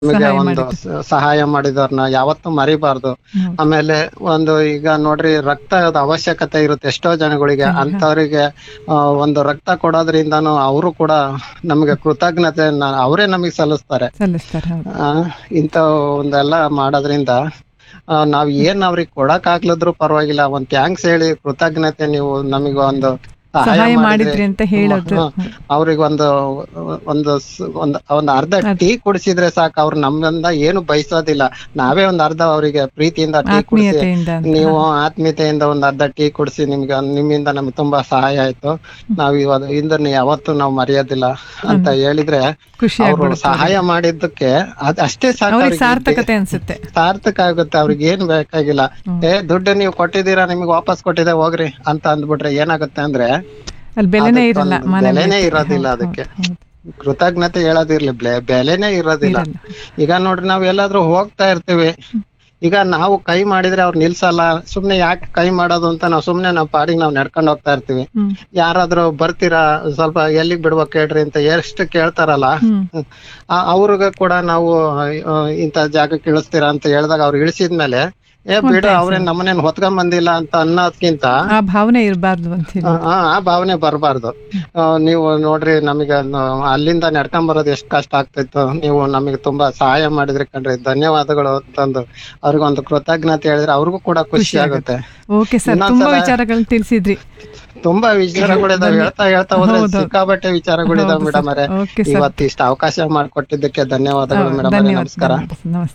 ನಮಗೆ ಸಹಾಯ ಒಂದು ಸ- ಸಹಾಯ ಮಾಡಿದವ್ರನ್ನ ಯಾವತ್ತೂ ಮರಿಬಾರ್ದು ಹ್ಮ್. ಆಮೇಲೆ ಒಂದು ಈಗ ನೋಡ್ರಿ ರಕ್ತದ ಅವಶ್ಯಕತೆ ಇರುತ್ತೆ ಎಷ್ಟೋ ಜನಗಳಿಗೆ ಅಂತವ್ರಿಗೆ ಆ, ಒಂದು ರಕ್ತ ಕೊಡೋದ್ರಿಂದಾನು ಅವರು ಕೂಡ ನಮಗೆ ಕೃತಜ್ಞತೆ ಅವರೇ ನಮಗೆ ಸಲ್ಲಿಸ್ತಾರೆ ಸಲ್ಲಿಸ್ತಾರೆ ಹೌದು ಆ, ಇಂಥ ಒಂದೆಲ್ಲ ಮಾಡೋದ್ರಿಂದ ಆ, ನಾವ್ ಏನ್ ಅವ್ರಿಗೆ ಕೊಡಕ್ ಆಗ್ಲಿದ್ರು ಪರವಾಗಿಲ್ಲ ಒಂದ್ ಥ್ಯಾಂಕ್ಸ್ ಹೇಳಿ ಕೃತಜ್ಞತೆ ನೀವು ನಮಗೆ ಒಂದು ಸಹಾಯ ಮಾಡಿದ್ರಿ ಅಂತ ಹೇಳೋದು ಅವ್ರಿಗೆ ಒಂದು ಒಂದು ಸ್- ಒಂದ್ ಒಂದ್ ಅರ್ಧ ಟೀ ಕುಡಿಸಿದ್ರೆ ಸಾಕು ಅವ್ರು ನಮ್ಮಿಂದ ಏನು ಬಯಸೋದಿಲ್ಲ ನಾವೇ ಒಂದ್ ಅರ್ಧ ಅವರಿಗೆ ಪ್ರೀತಿಯಿಂದ ಟೀ ಕುಡಿಸಿ ಆತ್ಮೀಯತೆಯಿಂದ ಅಂತ. ನೀವು ಆತ್ಮೀಯತೆಯಿಂದ ಒಂದ್ ಅರ್ಧ ಟೀ ಕುಡಿಸಿ ನಿಮ್ಗೆ ನಿಮ್ಮಿಂದ ನಮ್ಗೆ ತುಂಬಾ ಸಹಾಯ ಆಯ್ತು ನಾವ್ ಇವಾಗ ಇದನ್ನ ಯಾವತ್ತೂ ನಾವು ಮರೆಯೋದಿಲ್ಲ ಅಂತ ಹೇಳಿದ್ರೆ ಖುಷಿ ಅವರು ಆಗ್ಬಿಡುತ್ತೆ ಸಹಾಯ ಮಾಡಿದ್ದಕ್ಕೆ ಅದ್ ಅಷ್ಟೇ ಸಾಕು ಅವ್ರಿಗೆ ಅವ್ರಿಗೆ ಸಾರ್ಥಕತೆ ಅನ್ಸುತ್ತೆ ಸಾರ್ಥಕ ಆಗುತ್ತೆ ಅವ್ರಿಗೆ ಏನ್ ಬೇಕಾಗಿಲ್ಲ ಏ ದುಡ್ಡು ನೀವು ಕೊಟ್ಟಿದ್ದೀರಾ ನಿಮ್ಗೆ ವಾಪಸ್ ಕೊಟ್ಟಿದೆ ಹೋಗ್ರಿ ಅಂತ ಅಂದ್ಬಿಟ್ರೆ ಏನಾಗುತ್ತೆ ಅಂದ್ರೆ ಅಲ್ಲಿ ಬೆಲೆನೇ ಇರಲ್ಲ ಅದಕ್ಕೊಂದು ಮನೆ ಬೆಲೆನೇ ಬಿಟ್ಟು. ಇರೋದಿಲ್ಲ ಹೌದು, ಅದಕ್ಕೆ ಹೌದು, ಕೃತಜ್ಞತೆ ಹೇಳೋದಿರ್ಲಿ ಬ್ಲೆ- ಬೆಲೆನೇ ಇರೋದಿಲ್ಲ ಇರಲ್ಲ. ಈಗ ನೋಡ್ರಿ ನಾವ್ ಎಲ್ಲಾದ್ರೂ ಹೋಗ್ತಾ ಇರ್ತೀವಿ ಈಗ ನಾವು ಕೈ ಮಾಡಿದ್ರೆ ಅವ್ರು ನಿಲ್ಸಲ್ಲ ಸುಮ್ನೆ ಯಾಕೆ ಕೈ ಮಾಡೋದು ಅಂತ ನಾವು ಸುಮ್ನೆ ನಾವ್ ಪಾಡಿಗೆ ನಾವ್ ನಡ್ಕೊಂಡ್ ಹೋಗ್ತಾ ಇರ್ತೀವಿ ಹ್ಮ್ ಯಾರಾದ್ರೂ ಬರ್ತೀರಾ ಸ್ವಲ್ಪ ಎಲ್ಲಿಗ್ ಬಿಡ್ಬೇಕು ಹೇಳ್ರಿ ಅಂತ ಎಷ್ಟು ಕೇಳ್ತಾರಲ್ಲ ಹ್ಮ್ ಆ- ಅವ್ರಿಗೆ ಕೂಡ ನಾವು ಆ, ಇಂಥ ಜಾಗಕ್ಕೆ ಇಳಿಸ್ತೀರಾ ಅಂತ ಹೇಳಿದಾಗ ಅವ್ರು ಇಳಿಸಿದ್ಮೇಲೆ ಏ ಬಿಡು ಅವ್ರೇನ್ ನಮ್ಮನೇನ್ ಹೊತ್ಕೊಂಡ್ ಬಂದಿಲ್ಲ ಅಂತ ಅನ್ನೋದ್ಕಿಂತ ಆ ಭಾವನೆ ಇರಬಾರ್ದು ಅಂತ ಹೇಳಿ ಆ, ಆ ಆ ಭಾವನೆ ಬರಬಾರ್ದು ನೀವು ನೋಡ್ರಿ ನಮಗೆ ಅಲ್ಲಿಂದ ನಡ್ಕೊಂಡ್ ಬರೋದು ಎಷ್ಟು ಕಷ್ಟ ಆಗ್ತಿತ್ತು ನೀವು ನಮಗೆ ತುಂಬಾ ಸಹಾಯ ಮಾಡಿದ್ರಿ ಕಣ್ರಿ ಧನ್ಯವಾದಗಳು ಅಂತಂದು ಅವ್ರಿಗೊಂದು ಕೃತಜ್ಞತೆ ಹೇಳಿದ್ರೆ ಅವ್ರಿಗೂ ಕೂಡ ಖುಷಿ ಆಗುತ್ತೆ ಓಕೆ ಸರ್ ತುಂಬಾ ಇನ್ನೊಂದ್ಸಲ- ವಿಚಾರಗಳನ್ನ ತಿಳಿಸಿದ್ರಿ ತುಂಬಾ ವಿಚಾರಗಳಿದಾವೆ ಹೇಳ್ತಾ ಹೇಳ್ತಾ ಹೋದ್ರೆ ಹೌದು. ಸಿಕ್ಕಾಬಟ್ಟೆ ವಿಚಾರಗಳಿದಾವೆ ಹೌದು ಮೇಡಮ್ ಸರ್. ಅವರೇ ಓಕೆ ಸರ್. ಇವತ್ತು ಇಷ್ಟು ಅವಕಾಶ ಮಾಡಿಕೊಟ್ಟಿದ್ದಕ್ಕೆ ಧನ್ಯವಾದಗಳು ಹೌದು, ಮೇಡಮ್ ಅವರೇ ಧನ್ಯವಾದ ನಮಸ್ಕಾರ ಧನ್ಯವಾದ ಸರ್, ನಮಸ್ತೆ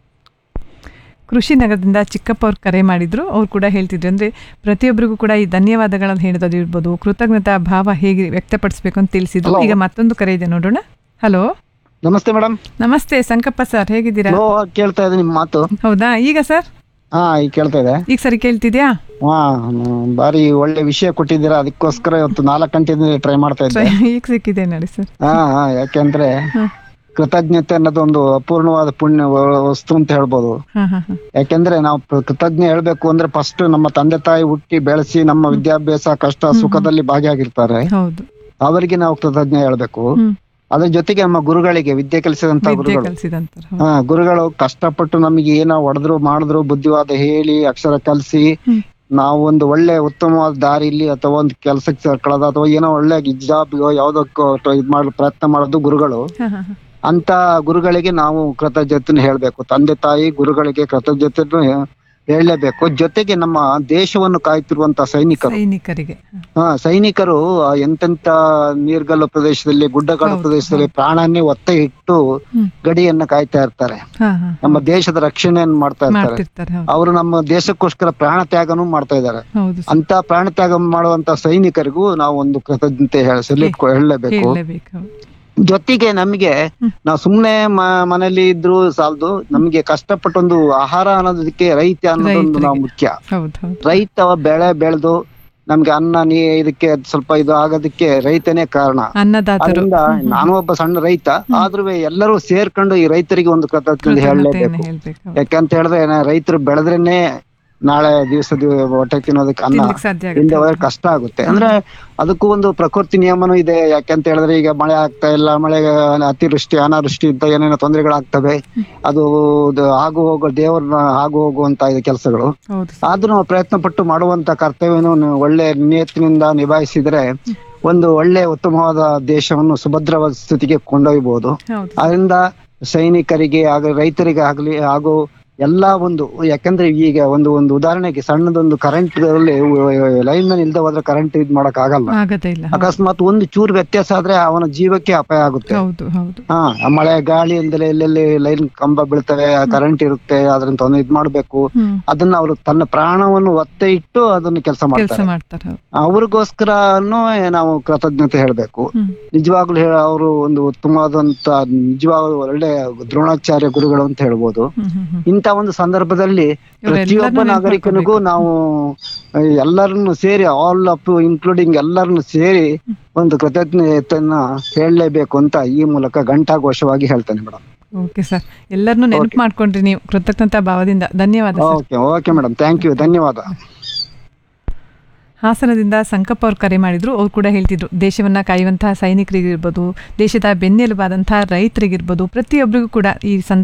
ಕೃಷಿ ನಗರದಿಂದ ಚಿಕ್ಕಪ್ಪ ಅವ್ರು ಕರೆ ಮಾಡಿದ್ರು ಅವ್ರು ಕೂಡ ಹೇಳ್ತಿದ್ರು ಅಂದ್ರೆ ಪ್ರತಿಯೊಬ್ಬರಿಗೂ ಕೂಡ ಈ ಧನ್ಯವಾದಗಳನ್ನು ಹೇಳೋದು ಇರ್ಬೋದು ಕೃತಜ್ಞತಾ ಭಾವ ಹೇಗೆ ವ್ಯಕ್ತಪಡಿಸ್ಬೇಕು ಅಂತ ತಿಳಿಸಿದ್ರು ಈಗ ಮತ್ತೊಂದು ಕರೆ ಇದೆ ನೋಡೋಣ ಹಲೋ ನಮಸ್ತೆ ಮೇಡಮ್ ನಮಸ್ತೆ ಸಂಕಪ್ಪ ಸರ್ ಹೇಗಿದ್ದೀರಾ ಲೋ ಕೇಳ್ತಾ ಇದೆ ನಿಮ್ ಮಾತು ಹೌದಾ ಈಗ ಸರ್ ಹಾ ಈಗ ಕೇಳ್ತಾ ಇದೆ ಈಗ ಸರಿ ಕೇಳ್ತಿದ್ಯಾ ಹಾ ಹ್ಮ್, ಬಾರಿ ಒಳ್ಳೆ ವಿಷಯ ಕೊಟ್ಟಿದ್ದೀರಾ ಅದಕ್ಕೋಸ್ಕರ ಇವತ್ತು ನಾಲ್ಕು ಗಂಟೆಯಿಂದ ಟ್ರೈ ಮಾಡ್ತಾ ಇದ್ದೆ ಈಗ ಸಿಕ್ಕಿದೆ ನೋಡಿ ಸರ್ ಹಾ ಹಾ ಯಾಕೆಂದ್ರೆ ಹ್ಮ್. ಕೃತಜ್ಞತೆ ಅನ್ನೋದು ಒಂದು ಅಪೂರ್ಣವಾದ ಪುಣ್ಯ ವ- ವಸ್ತು ಅಂತ ಹೇಳ್ಬೋದು ಹಾ ಹಾ ಹಾ ಯಾಕೆಂದ್ರೆ ನಾವು ಪ್ರ- ಕೃತಜ್ಞ ಹೇಳ್ಬೇಕು ಅಂದ್ರೆ ಫಸ್ಟ್ ನಮ್ಮ ತಂದೆ ತಾಯಿ ಹುಟ್ಟಿ ಬೆಳೆಸಿ ನಮ್ಮ ವಿದ್ಯಾಭ್ಯಾಸ ಕಷ್ಟ ಸುಖದಲ್ಲಿ ಭಾಗಿಯಾಗಿರ್ತಾರೆ ಹೌದು ಅವರಿಗೆ ನಾವು ಕೃತಜ್ಞ ಹೇಳ್ಬೇಕು ಹ್ಮ್ ಅದ್ರ ಜೊತೆಗೆ ನಮ್ಮ ಗುರುಗಳಿಗೆ ವಿದ್ಯೆ ಕಲಿಸಿದಂತ ವಿದ್ಯೆ ಗುರುಗಳು ಕಲಿಸಿದಂತಾರೆ ಹಾ ಗುರುಗಳು ಕಷ್ಟಪಟ್ಟು ನಮಗೆ ಏನೋ ಹೊಡೆದ್ರು ಮಾಡಿದ್ರು ಬುದ್ಧಿವಾದ ಹೇಳಿ ಅಕ್ಷರ ಕಲಿಸಿ ಹ್ಮ್. ನಾವು ಒಂದು ಒಳ್ಳೆ ಉತ್ತಮವಾದ ದಾರಿಲಿ ಅಥವಾ ಒಂದು ಕೆಲಸಕ್ಕೆ ಸೇರ್ಕೊಳ್ಳೋದು ಅಥವಾ ಏನೋ ಒಳ್ಳೆ ಜಾಬ್ ಯಾವ್ದಕ್ಕೋ ಇದ್ ಮಾಡೋ ಪ್ರಯತ್ನ ಮಾಡೋದು ಗುರುಗಳು ಹಾ ಹಾ ಹಾ ಅಂತ ಗುರುಗಳಿಗೆ ನಾವು ಕೃತಜ್ಞತೆ ಹೇಳ್ಬೇಕು ತಂದೆ ತಾಯಿ ಗುರುಗಳಿಗೆ ಕೃತಜ್ಞತೆ ಹೇಳಲೇಬೇಕು ಜೊತೆಗೆ ನಮ್ಮ ದೇಶವನ್ನು ಕಾಯ್ತಿರುವಂತ ಸೈನಿಕರು ಸೈನಿಕರಿಗೆ ಹಾ ಸೈನಿಕರು ಆ ಎಂತೆಂತ ನೀರ್ಗಲ್ಲು ಪ್ರದೇಶದಲ್ಲಿ ಗುಡ್ಡಗಾಡು ಹೌದು, ಪ್ರದೇಶದಲ್ಲಿ ಪ್ರಾಣಾನ್ನೇ ಒತ್ತೆ ಇಟ್ಟು ಹ್ಮ್. ಗಡಿಯನ್ನ ಕಾಯ್ತಾ ಇರ್ತಾರೆ ಹಾ ಹಾ ನಮ್ಮ ದೇಶದ ರಕ್ಷಣೆಯನ್ನು ಮಾಡ್ತಾ ಇರ್ತಾರೆ ಮಾಡ್ತಿರ್ತಾರೆ ಹೌದು ಅವರು ನಮ್ಮ ದೇಶಕ್ಕೋಸ್ಕರ ಪ್ರಾಣ ತ್ಯಾಗನೂ ಮಾಡ್ತಾ ಇದ್ದಾರೆ ಹೌದು ಸರ್. ಅಂತ ಪ್ರಾಣ ತ್ಯಾಗ ಮಾಡುವಂತ ಸೈನಿಕರಿಗೂ ನಾವು ಒಂದು ಕೃತಜ್ಞತೆ ಹೇಳ- ಸಲ್ಲಿಕ್ ಹೇಳಲೇಬೇಕು ಹೇಳಲೇಬೇಕು ಹೌದು. ಜೊತೆಗೆ ನಮಗೆ ನಾವು ಸುಮ್ನೆ ಮ- ಮನೇಲಿ ಇದ್ರು ಸಾಲದು ನಮಗೆ ಕಷ್ಟಪಟ್ಟು ಒಂದು ಆಹಾರ ಅನ್ನೋದಕ್ಕೆ ರೈತ ಅನ್ನೋದೊಂದು ನಾವು ಮುಖ್ಯ ಹೌದು ಹೌದು ರೈತ ಬೆಳೆ ಬೆಳೆದು ನಮ್ಗೆ ಅನ್ನ ನೀ ಇದಕ್ಕೆ ಸ್ವಲ್ಪ ಇದು ಆಗೋದಕ್ಕೆ ರೈತನೇ ಕಾರಣ ಅನ್ನದಾತರು ಅದರಿಂದ ನಾನು ಒಬ್ಬ ಸಣ್ಣ ರೈತ ಆದ್ರೂ ಎಲ್ಲರೂ ಸೇರ್ಕೊಂಡು ಈ ರೈತರಿಗೆ ಒಂದು ಕೃತಜ್ಞತೆ ಕೃತಜ್ಞತೆಯನ್ನು ಹೇಳಲೇಬೇಕು ಹೇಳ್ಬೇಕು ಹೌದು. ಯಾಕಂತ ಹೇಳಿದ್ರೆ ನಾ- ರೈತರು ಬೆಳೆದ್ರೇನೆ ನಾಳೆ ದಿವಸದ ಹೊಟ್ಟೆ ತಿನ್ನೋದಕ್ಕೆ ಅನ್ನ ತಿನ್ಲಿಕ್ಕೆ ಸಾಧ್ಯ ಹಿಂದೆ ಆಗುತ್ತೆ ಹೋದ್ರೆ ಕಷ್ಟ ಆಗುತ್ತೆ ಅಂದ್ರೆ ಅದಕ್ಕೂ ಒಂದು ಪ್ರಕೃತಿ ನಿಯಮನೂ ಇದೆ ಯಾಕೆಂತ ಹೇಳಿದ್ರೆ ಈಗ ಮಳೆ ಆಗ್ತಾ ಇಲ್ಲ ಮಳೆ ಅತಿವೃಷ್ಟಿ ಅನಾವೃಷ್ಟಿ ಅಂತ ಏನೇನೋ ತೊಂದರೆಗಳಾಗ್ತವೆ ಅದು ಅದು ಆಗು ಹೋಗೋ ದೇವ್ರನ್ನ ಆಗು ಹೋಗುವಂತ ಇದು ಕೆಲಸಗಳು ಹೌದು ಸರ್. ಆದ್ರೂ ನಾವು ಪ್ರಯತ್ನ ಪಟ್ಟು ಮಾಡುವಂತ ಕರ್ತವ್ಯವನ್ನು ನಾವು ಒಳ್ಳೆ ನಿಯತ್ತಿನಿಂದ ನಿಭಾಯಿಸಿದ್ರೆ ಒಂದು ಒಳ್ಳೆ ಉತ್ತಮವಾದ ದೇಶವನ್ನು ಸುಭದ್ರವಾದ ಸ್ಥಿತಿಗೆ ಕೊಂಡೊಯ್ಯಬಹುದು ಹೌದು ಅದರಿಂದ ಸೈನಿಕರಿಗೆ ಹಾಗೂ ರೈತರಿಗೆ ಆಗ್ಲಿ ಹಾಗೂ ಎಲ್ಲಾ ಒಂದು ಯಾಕಂದ್ರೆ ಈಗ ಒಂದು ಒಂದು ಉದಾಹರಣೆಗೆ ಸಣ್ಣದೊಂದು ಕರೆಂಟ್ ಲೈನ್ ಮ್ಯಾನ್ ಇಲ್ದೆ ಹೋದ್ರೆ ಕರೆಂಟ್ ಇದ್ ಮಾಡಕ್ ಆಗಲ್ಲ ಆಗದೇ ಇಲ್ಲ ಹೌದು. ಅಕಸ್ಮಾತ್ ಒಂದು ಚೂರು ವ್ಯತ್ಯಾಸ ಆದ್ರೆ ಅವನ ಜೀವಕ್ಕೆ ಅಪಾಯ ಆಗುತ್ತೆ ಹೌದು ಹೌದು ಹಾ ಆ ಮಳೆ ಗಾಳಿ ಅಂದಲೇ ಎಲ್ಲೆಲ್ಲಿ ಲೈನ್ ಕಂಬ ಬೀಳ್ತವೆ ಕರೆಂಟ್ ಇರುತ್ತೆ ಅದ್ರನ್ನ ತೊಂದ್ರೆ ಇದ್ ಮಾಡ್ಬೇಕು ಹ್ಮ್ ಅದನ್ನ ಅವರು ತನ್ನ ಪ್ರಾಣವನ್ನು ಒತ್ತೆ ಇಟ್ಟು ಅದನ್ನ ಕೆಲಸ ಕೆಲಸ ಮಾಡ್ತಾರೆ ಮಾಡ್ತಾರೆ ಹೌದು ಅವ್ರಿಗೋಸ್ಕರನು ನಾವು ಕೃತಜ್ಞತೆ ಹೇಳ್ಬೇಕು ಹ್ಮ್ ನಿಜವಾಗ್ಲೂ ಹೇಳ ಅವರು ಒಂದು ಉತ್ತಮವಾದಂತ ನಿಜವಾಗ್ಲೂ ಒಳ್ಳೆ ದ್ರೋಣಾಚಾರ್ಯ ಗುರುಗಳು ಅಂತ ಹೇಳ್ಬೋದು ಹ್ಮ್ ಹ್ಮ್ ಹ್ಮ್ ಇಂತ ಒಂದು ಸಂದರ್ಭದಲ್ಲಿ ಇವ್ರೆಲ್ಲರನ್ನೂ ಪ್ರತಿಯೊಬ್ಬ ನೆನ್ಪ್ ನಾಗರಿಕನಿಗೂ ನಾವು ಎಲ್ಲರನ್ನು ಸೇರಿ ಆಲ್ ಅಪ್ ಇನ್ಕ್ಲೂಡಿಂಗ್ ಎಲ್ಲರನ್ನು ಸೇರಿ ಒಂದು ಕೃತಜ್ಞತೆಯನ್ನ ಹೇಳಲೇಬೇಕು ಅಂತ ಈ ಮೂಲಕ ಘಂಟಾಘೋಷವಾಗಿ ಹೇಳ್ತೇನೆ ಮೇಡಮ್ ಓಕೆ ಸರ್ ಎಲ್ಲರನ್ನೂ ನೆನಪು ಮಾಡ್ಕೊಂಡ್ರಿ ನೀವು ಕೃತಜ್ಞತಾ ಭಾವದಿಂದ ಧನ್ಯವಾದ sir okay okay madam thank you ಧನ್ಯವಾದ ಹಾಸನದಿಂದ ಸಂಕಪ್ಪ ಅವ್ರು ಕರೆ ಮಾಡಿದ್ರು ಅವ್ರು ಕೂಡ ಹೇಳ್ತಿದ್ರು ದೇಶವನ್ನ ಕಾಯುವಂತಹ ಸೈನಿಕರಿಗಿರ್ಬೋದು ದೇಶದ ಬೆನ್ನೆಲುಬಾದಂತಹ ರೈತರಿಗಿರ್ಬೋದು ಪ್ರತಿಯೊಬ್ಬರಿಗೂ ಕೂಡ ಈ ಸಂದರ್ಭ